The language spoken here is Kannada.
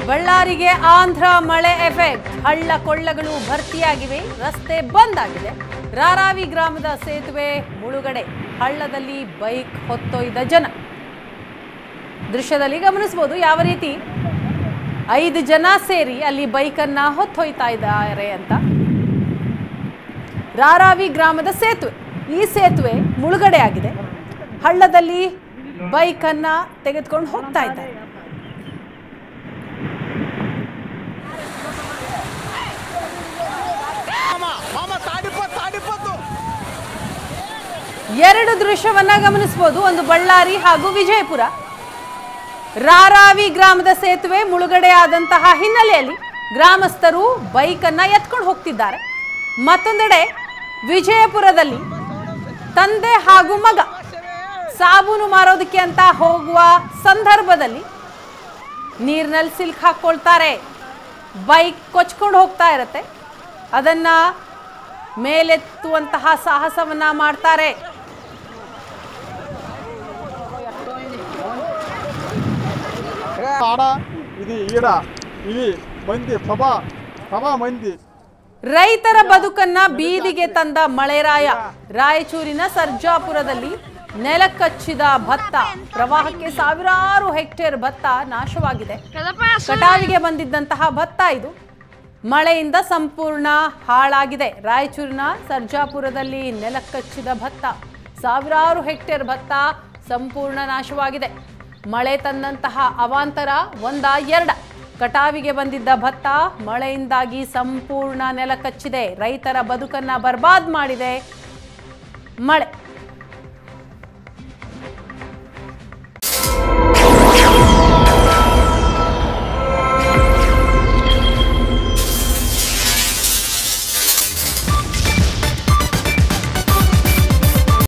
ಬಳ್ಳಾರಿಗೆ ಆಂಧ್ರ ಮಳೆ ಎಫೆಕ್ಟ್ ಹಳ್ಳ ಕೊಳ್ಳಗಳು ಭರ್ತಿಯಾಗಿವೆ ರಸ್ತೆ ಬಂದ್ ಆಗಿದೆ ರಾರಾವಿ ಗ್ರಾಮದ ಸೇತುವೆ ಮುಳುಗಡೆ ಹಳ್ಳದಲ್ಲಿ ಬೈಕ್ ಹೊತ್ತೊಯ್ದ ಜನ ದೃಶ್ಯದಲ್ಲಿ ಗಮನಿಸಬಹುದು ಯಾವ ರೀತಿ ಐದು ಜನ ಸೇರಿ ಅಲ್ಲಿ ಬೈಕನ್ನ ಹೊತ್ತೊಯ್ತಾ ಇದ್ದಾರೆ ಅಂತ ರಾರಾವಿ ಗ್ರಾಮದ ಸೇತುವೆ ಈ ಸೇತುವೆ ಮುಳುಗಡೆ ಆಗಿದೆ ಹಳ್ಳದಲ್ಲಿ ಬೈಕನ್ನ ತೆಗೆದುಕೊಂಡು ಹೋಗ್ತಾ ಇದ್ದಾರೆ ಮಾಮ ಮಾಮ ತಾಡಿಪತ್ತು ತಾಡಿಪತ್ತು ಎರಡು ದೃಶ್ಯವನ್ನ ಗಮನಿಸಬಹುದು ಒಂದು ಬಳ್ಳಾರಿ ಹಾಗೂ ವಿಜಯಪುರ ರಾರಾವಿ ಗ್ರಾಮದ ಸೇತುವೆ ಮುಳುಗಡೆ ಆದಂತಹ ಹಿನ್ನೆಲೆಯಲ್ಲಿ ಗ್ರಾಮಸ್ಥರು ಬೈಕನ್ನ ಎತ್ಕೊಂಡು ಹೋಗ್ತಿದ್ದಾರೆ ಮತ್ತೊಂದೆಡೆ ವಿಜಯಪುರದಲ್ಲಿ ತಂದೆ ಹಾಗೂ ಮಗ ಸಾಬೂನು ಮಾರೋದಕ್ಕೆ ಅಂತ ಹೋಗುವ ಸಂದರ್ಭದಲ್ಲಿ ನೀರಿನಲ್ಲಿ ಸಿಲ್ಕ್ ಹಾಕ್ಕೊಳ್ತಾರೆ ಬೈಕ್ ಕೊಚ್ಕೊಂಡು ಹೋಗ್ತಾ ಇರತ್ತೆ ಅದನ್ನ ಮೇಲೆತ್ತುವಂತಹ ಸಾಹಸವನ್ನ ಮಾಡ್ತಾರೆ ఆడ ఇది ఈడ ఇది మంది సభ సభ మంది ರೈತರ ಬದುಕನ್ನ ಬೀದಿಗೆ ತಂದ ಮಳೆರಾಯ ರಾಯಚೂರಿನ ಸರ್ಜಾಪುರದಲ್ಲಿ ನೆಲಕಚ್ಚಿದ ಭತ್ತ ಪ್ರವಾಹಕ್ಕೆ ಸಾವಿರಾರು ಹೆಕ್ಟೇರ್ ಭತ್ತ ನಾಶವಾಗಿದೆ ಕಟಾವಿಗೆ ಬಂದಿದ್ದಂತಹ ಭತ್ತ ಇದು ಮಳೆಯಿಂದ ಸಂಪೂರ್ಣ ಹಾಳಾಗಿದೆ ರಾಯಚೂರಿನ ಸರ್ಜಾಪುರದಲ್ಲಿ ನೆಲಕಚ್ಚಿದ ಭತ್ತ ಸಾವಿರಾರು ಹೆಕ್ಟೇರ್ ಭತ್ತ ಸಂಪೂರ್ಣ ನಾಶವಾಗಿದೆ ಮಳೆ ತಂದಂತಹ ಅವಾಂತರ ಒಂದ ಎರಡ ಕಟಾವಿಗೆ ಬಂದಿದ್ದ ಭತ್ತ ಮಳೆಯಿಂದಾಗಿ ಸಂಪೂರ್ಣ ನೆಲಕಚ್ಚಿದೆ ರೈತರ ಬದುಕನ್ನ ಬರ್ಬಾದ್ ಮಾಡಿದೆ ಮಳೆ